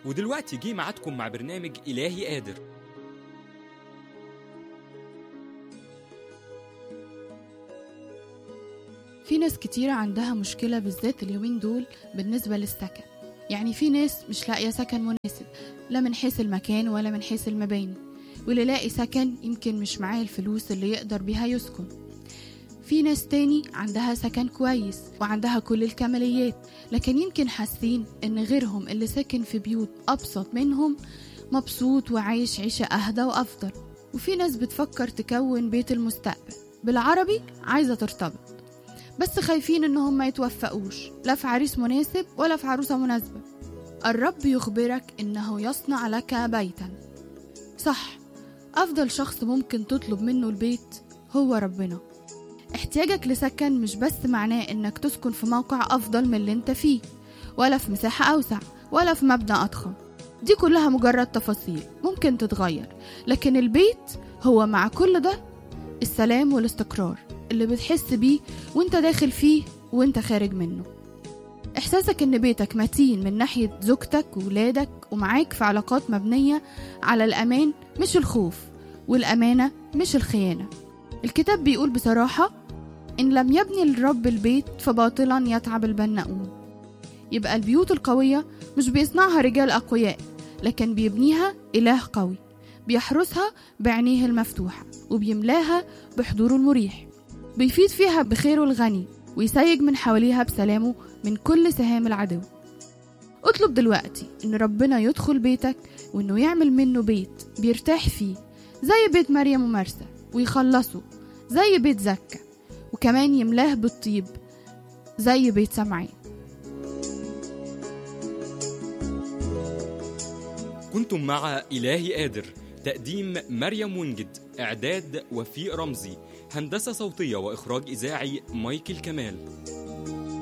ودلوقتي جه ميعادكم مع برنامج إلهي قادر في ناس كتيرة عندها مشكلة بالذات اليومين دول بالنسبة للسكن يعني في ناس مش لاقية سكن مناسب لا من حيث المكان ولا من حيث المباني واللي لاقي سكن يمكن مش معاه الفلوس اللي يقدر بيها يسكن في ناس تاني عندها سكن كويس وعندها كل الكماليات لكن يمكن حاسين ان غيرهم اللي ساكن في بيوت ابسط منهم مبسوط وعايش عيشة اهدى وافضل وفي ناس بتفكر تكون بيت المستقبل بالعربي عايزة ترتبط بس خايفين انهم ما يتوفقوش لا في عريس مناسب ولا في عروسة مناسبة الرب يخبرك انه يصنع لك بيتا صح افضل شخص ممكن تطلب منه البيت هو ربنا احتياجك لسكن مش بس معناه انك تسكن في موقع افضل من اللي انت فيه ولا في مساحة اوسع ولا في مبنى اضخم دي كلها مجرد تفاصيل ممكن تتغير لكن البيت هو مع كل ده السلام والاستقرار اللي بتحس بيه وانت داخل فيه وانت خارج منه احساسك ان بيتك متين من ناحية زوجتك وولادك ومعاك في علاقات مبنية على الامان مش الخوف والامانة مش الخيانة الكتاب بيقول بصراحة إن لم يبني الرب البيت فباطلا يتعب البناؤون يبقى البيوت القوية مش بيصنعها رجال أقوياء لكن بيبنيها إله قوي بيحرسها بعينيه المفتوحة وبيملاها بحضوره المريح بيفيد فيها بخيره الغني ويسيج من حواليها بسلامه من كل سهام العدو اطلب دلوقتي ان ربنا يدخل بيتك وانه يعمل منه بيت بيرتاح فيه زي بيت مريم ومرسى ويخلصه زي بيت زكا وكمان يملاه بالطيب زي بيت سمعين كنتم مع إلهي قادر تقديم مريم ونجد إعداد وفيق رمزي هندسة صوتية وإخراج إذاعي مايكل كمال